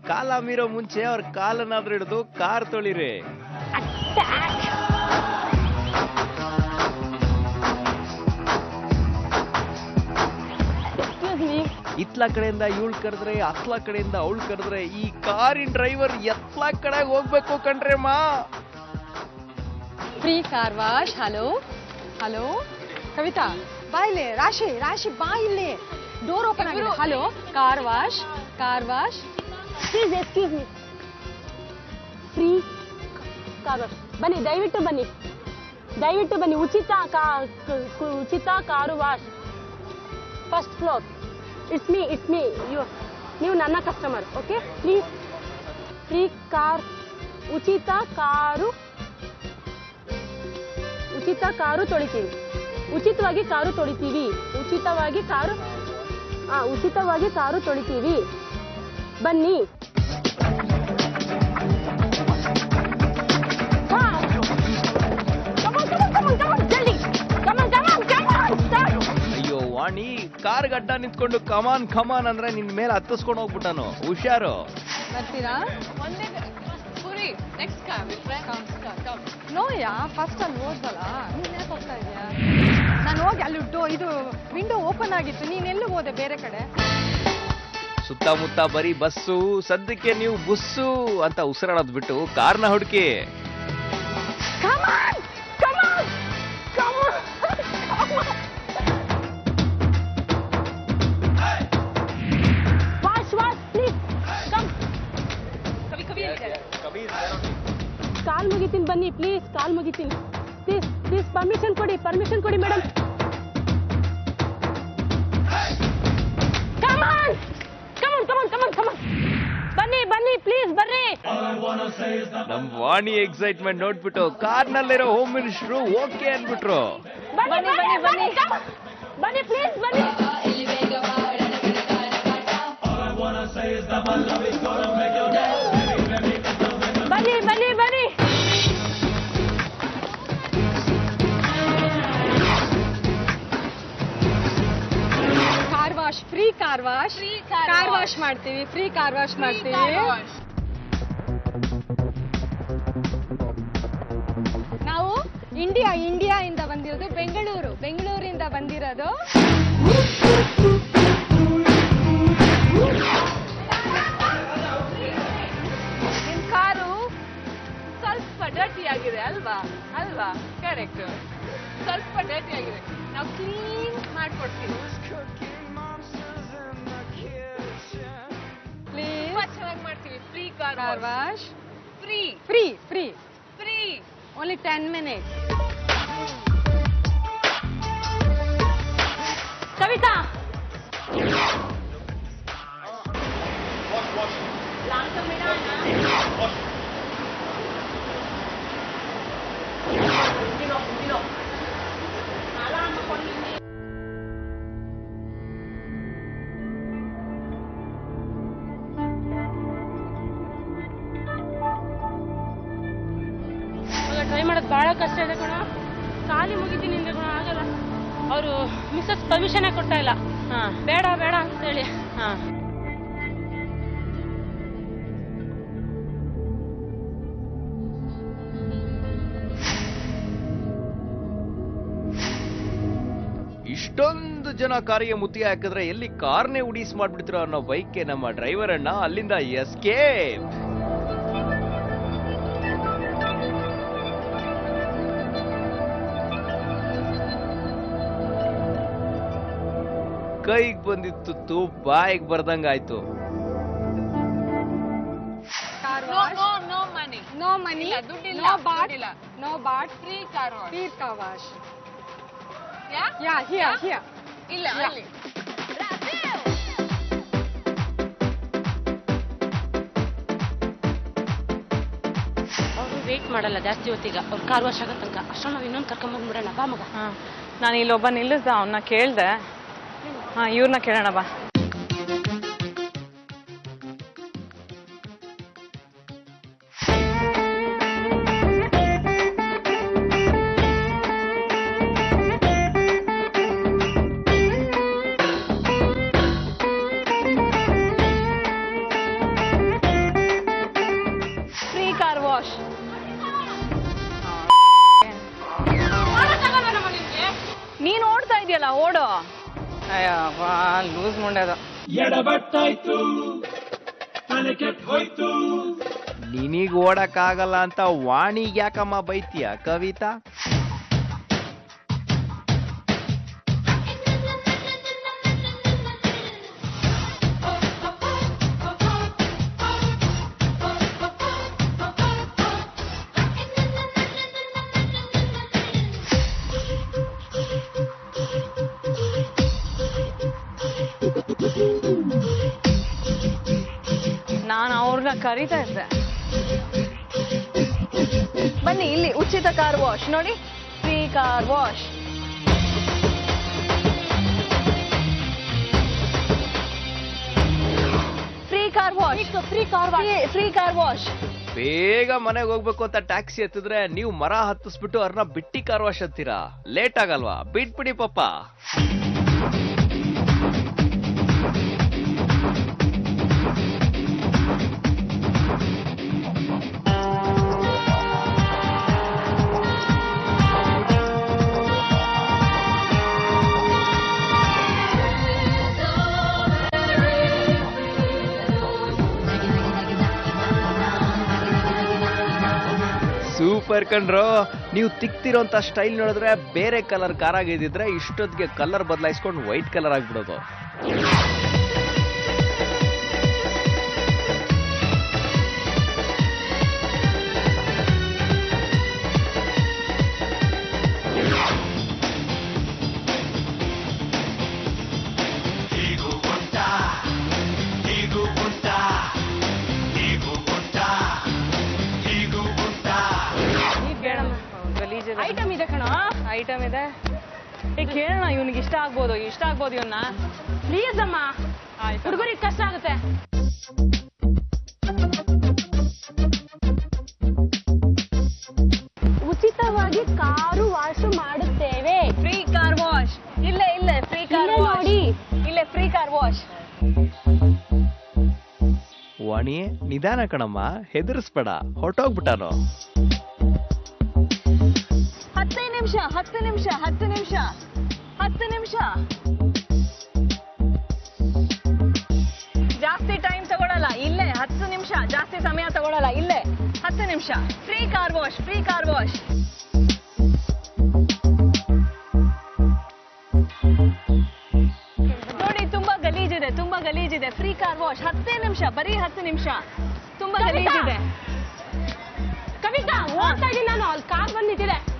ಕಾಲ ಮೀರೋ ಮುಂಚೆ ಅವ್ರ ಕಾಲನ್ನಾದ್ರೂ ಹಿಡಿದು ಕಾರ್ ತೊಳಿರಿ ಎಕ್ಸ್ಕ್ಯೂಸ್ ಮೀ ಇತ್ಲ ಕಡೆಯಿಂದ ಇವಳು ಕರೆದ್ರೆ ಅತ್ಲ ಕಡೆಯಿಂದ ಅವಳು ಕರೆದ್ರೆ ಈ ಕಾರಿನ ಡ್ರೈವರ್ ಎತ್ಲ ಕಡೆಗೆ ಹೋಗ್ಬೇಕು ಕಣ್ರೆ ಮಾ free car wash hello hello Kavitha ಬಾ ಇಲ್ಲಿ ರಾಶಿ ರಾಶಿ ಬಾ ಇಲ್ಲಿ ಡೋರ್ ಓಪನ್ ಆಗಿದೆ hello car wash car wash please excuse me free car wash ಬನ್ನಿ ದಯವಿಟ್ಟು ಬನ್ನಿ ದಯವಿಟ್ಟು ಬನ್ನಿ ಉಚಿತ ಕಾ ಕ- ಕು- ಉಚಿತ car wash first floor it's me it's me you ನೀವು ನನ್ನ customer okay please free car ಉಚಿತ ಕಾರು ಉಚಿತ ಕಾರು ತೊಳಿತೀವಿ ಉಚಿತವಾಗಿ ಕಾರು ತೊಳಿತೀವಿ ಉಚಿತವಾಗಿ ಕಾರು ಆ ಉಚಿತವಾಗಿ ಕಾರು ತೊಳಿತೀವಿ ಬನ್ನಿ ಹಾ. Come on, come on, come on, come on, ಜಲ್ದಿ. Come on, come on, come on, start. ಅಯ್ಯೋ ವಾಣಿ ಕಾರ್ ಗಡ್ಡ ನಿಂತ್ಕೊಂಡು ಕಮಾನ್ ಕಮಾನ್ ಅಂದ್ರೆ ನಿನ್ ಮೇಲೆ ಹತ್ತಿಸ್ಕೊಂಡು ಹೋಗ್ಬಿಟ್ಟಾನು ಹುಷಾರು ಬರ್ತೀರಾ ಒಂದೇ ಪುರಿ ನೆಕ್ಸ್ಟ್ ಕಾರ್ ನೋಯಾ ಫಸ್ಟ್ ಅಲ್ಲಿ ಹೋದ್ವಲ್ಲ ನೀನ್ ಯಾಕೆ ಹೋಗ್ತಾ ಇದೀಯಾ ನಾನು ಹೋಗಿ ಅಲ್ಲಿ ಡೋ- ಇದು ವಿಂಡೋ ಓಪನ್ ಆಗಿತ್ತು ನೀನ್ ಎಲ್ಲಿ ಹೋದೆ ಬೇರೆ ಕಡೆ ಸುತ್ತಮುತ್ತ ಬರೀ ಬಸ್ಸು ಸದ್ಯಕ್ಕೆ ನೀವು ಬುಸ್ಸು ಅಂತ ಉಸಿರಾಡೋದ್ ಬಿಟ್ಟು ಕಾರ್ನ ಹುಡುಕಿ Come on! Come on! Come on! Come on! Wash, wash, please. Come. ಕವಿ ಕವಿ ಕಾಲ್ ಮುಗಿತೀನಿ ಬನ್ನಿ ಪ್ಲೀಸ್ ಕಾಲ್ ಮುಗಿತೀನಿ ಪ್ಲೀಸ್ ಪ್ಲೀಸ್ ಪರ್ಮಿಷನ್ ಕೊಡಿ ಪರ್ಮಿಷನ್ ಕೊಡಿ madam come on come on come on come on come on ಬನ್ನಿ ಬನ್ನಿ ಪ್ಲೀಸ್ ಬರ್ರಿ ನಮ್ ವಾಣಿ ಎಕ್ಸೈಟ್ಮೆಂಟ್ ನೋಡ್ಬಿಟ್ಟು ಕಾರ್ನಲ್ಲಿರೋ ಹೋಮ್ ಮಿನಿಸ್ಟ್ರು ಓಕೆ ಅನ್ಬಿಟ್ರು ಬನ್ನಿ ಬನ್ನಿ ಬನ್ನಿ ಬನ್ನಿ ಪ್ಲೀಸ್ ಬನ್ನಿ ಬನ್ನಿ ಬನ್ನಿ ಬನ್ನಿ car wash free car wash Free car car wash. Wash ಮಾಡ್ತೀವಿ ಫ್ರೀ ಕಾರ್ ವಾಶ್ ಮಾಡ್ತೀವಿ ನಾವು ಇಂಡಿಯಾ ಇಂಡಿಯಾ ಇಂದ ಬಂದಿರೋದು ಬೆಂಗಳೂರು ಬೆಂಗಳೂರಿಂದ ಬಂದಿರೋದು ನಿಮ್ ಕಾರು ಸ್ವಲ್ಪ ಡರ್ಟಿ ಆಗಿದೆ ಅಲ್ವಾ ಅಲ್ವಾ ಕರೆಕ್ಟ್ ಸ್ವಲ್ಪ ಡರ್ಟಿ ಆಗಿದೆ ನಾವು ಕ್ಲೀನ್ ಮಾಡ್ಕೊಡ್ತೀವಿ ಪ್ಲೀಸ್ ತುಂಬಾ ಚೆನ್ನಾಗಿ ಮಾಡ್ತೀವಿ free car car wash free free free free only ten minutes Kavitha try ಮಾಡೋದು ಭಾಳ ಕಷ್ಟ ಇದೆ ಕಣ ಖಾಲಿ ಮುಗಿತೀನಿ ಹಿಂದೆ ಕಣ ಆಗಲ್ಲ ಅವರು ಮಿಸ್ಸಸ್ ಪರ್ಮಿಷನ್ ಕೊಡ್ತಾ ಇಲ್ಲ ಬೇಡ ಬೇಡ ಅಂತ ಹೇಳಿ ಇಷ್ಟೊಂದು ಜನ ಕಾರಿಗೆ ಮುತ್ತಿಗೆ ಹಾಕಿದ್ರೆ ಎಲ್ಲಿ ಕಾರ್ನೇ ಉಡೀಸ್ ಮಾಡ್ಬಿಡ್ತಿರೋ ಅನ್ನೋ ಬೈಕ್ಗೆ ನಮ್ಮ ಡ್ರೈವರ್ ಅಣ್ಣ ಅಲ್ಲಿಂದ ಎಸ್ಕೇಪ್ ಕೈಗ್ ಬಂದಿತ್ತು ತು ಬಾಯಿಗೆ ಬರ್ದಂಗಾಯ್ತು car no wash no no money no money ಇಲ್ಲ, ದುಡ್ಡಿಲ್ಲ, ನೋ ಬಾಟ್ ದುಡ್ಡಿಲ್ಲ. No but free car wash free car wash ya ya here here ಇಲ್ಲ ಯಾ. ಅಲ್ಲಿ ಅವರು ವೇಟ್ ಮಾಡಲ್ಲ ಜಾಸ್ತಿ ಹೊತ್ತಿಗ ಅವ್ರು ಕಾರ್ ವಾಶ್ ಆಗೋ ತನಕ ಅಷ್ಟೊಂದು ನಾವು ಇನ್ನೊಂದು ಕರ್ಕೊಂಬಂದ್ಬಿಡೋಣ ಬಾ ಮಗ ಹಾ ನಾನು ಇಲ್ಲೊಬ್ಬ ನಿಲ್ಲಿಸ್ದ ಅವನ್ನ ಕೇಳ್ದೆ ಹಾ ಇವ್ರನ್ನ ಕೇಳೋಣ ಬಾ ಇದೆಯಲ್ಲ ಓಡು ಅಯ್ಯಪ್ಪ ಲೂಸ್ ಮುಂಡೆ ಅದು ನಿನಗ್ ಓಡಕ್ಕಾಗಲ್ಲ ಅಂತ ವಾಣಿಗ್ ಯಾಕಮ್ಮ ಬೈತೀಯ ಕವಿತಾ ನಾನು ಅವ್ರನ್ನ ಕರಿತಾ ಇದ್ದೆ ಬನ್ನಿ ಇಲ್ಲಿ ಉಚಿತ ಕಾರ್ ವಾಶ್ ನೋಡಿ free car wash free car wash free car free car wash ಬೇಗ ಮನೆಗೆ ಹೋಗ್ಬೇಕು ಅಂತ ಟ್ಯಾಕ್ಸಿ ಎತ್ತಿದ್ರೆ ನೀವು ಮರ ಹತ್ತಿಸ್ಬಿಟ್ಟು ಅವ್ರನ್ನ ಬಿಟ್ಟಿ ಕಾರ್ ವಾಶ್ ಅಂತೀರಾ ಲೇಟ್ ಆಗಲ್ವಾ ಬಿಟ್ಬಿಡಿ ಪಪ್ಪ ಸೂಪರ್ ಕಣ್ರೋ ನೀವು ತಿಕ್ತಿರೋಂಥ ಸ್ಟೈಲ್ ನೋಡಿದ್ರೆ ಬೇರೆ ಕಲರ್ ಕಾರ್ ಆಗಿದ್ದಿದ್ರೆ ಇಷ್ಟೊತ್ತಿಗೆ ಕಲರ್ ಬದಲಾಯಿಸ್ಕೊಂಡು ವೈಟ್ ಕಲರ್ ಆಗ್ಬಿಡೋದು ಬೇಡಮ್ಮ ಗಲೀಜಿದೆ ಐಟಮ್ ಇದೆ ಕಣ ಐಟಮ್ ಇದೆ ಈಗ ಕೇಳೋಣ ಇವ್ನಿಗೆ ಇಷ್ಟ ಆಗ್ಬೋದು ಇಷ್ಟ ಆಗ್ಬೋದು ಇವನ್ನ ಪ್ಲೀಸ್ ಅಮ್ಮ ಆಯ್ತು ಹುಡುಗರಿಗೆ ಕಷ್ಟ ಆಗುತ್ತೆ ಉಚಿತವಾಗಿ ಕಾರು ವಾಶ್ ಮಾಡುತ್ತೇವೆ ಫ್ರೀ ಕಾರ್ ವಾಶ್ ಇಲ್ಲೇ ಇಲ್ಲೇ ಫ್ರೀ ಕಾರ್ ಇಲ್ಲೇ ವಾಶ್ ನೋಡಿ. ಇಲ್ಲೇ ಫ್ರೀ ಕಾರ್ ವಾಶ್ ವಾಣಿ ನಿಧಾನ ಕಣಮ್ಮ ಹೆದರ್ಸ್ಬೇಡ ಹೊಟ್ಟೋಗ್ಬಿಟ್ಟಾನು ಹತ್ತೇ ನಿಮಿಷ ಹತ್ತು ನಿಮಿಷ ಹತ್ತು ನಿಮಿಷ ಹತ್ತು ನಿಮಿಷ ಜಾಸ್ತಿ ಟೈಮ್ ತಗೊಳಲ್ಲ ಇಲ್ಲೇ ಹತ್ತು ನಿಮಿಷ ಜಾಸ್ತಿ ಸಮಯ ತಗೊಳಲ್ಲ ಇಲ್ಲೇ ಹತ್ತು ನಿಮಿಷ free car wash free car wash ನೋಡಿ ತುಂಬಾ ಗಲೀಜಿದೆ ತುಂಬಾ ಗಲೀಜಿದೆ ಫ್ರೀ ಕಾರ್ ವಾಶ್ ಹತ್ತೇ ನಿಮಿಷ ಬರೀ ಹತ್ತು ನಿಮಿಷ ತುಂಬಾ ಕವಿತಾ! ಗಲೀಜಿದೆ ಕವಿತಾ ಓಡ್ತಾ ಇದೀನಿ ನಾನು ಅಲ್ಲಿ ಕಾರ್ ಬಂದ್ ನಿಂತಿದೆ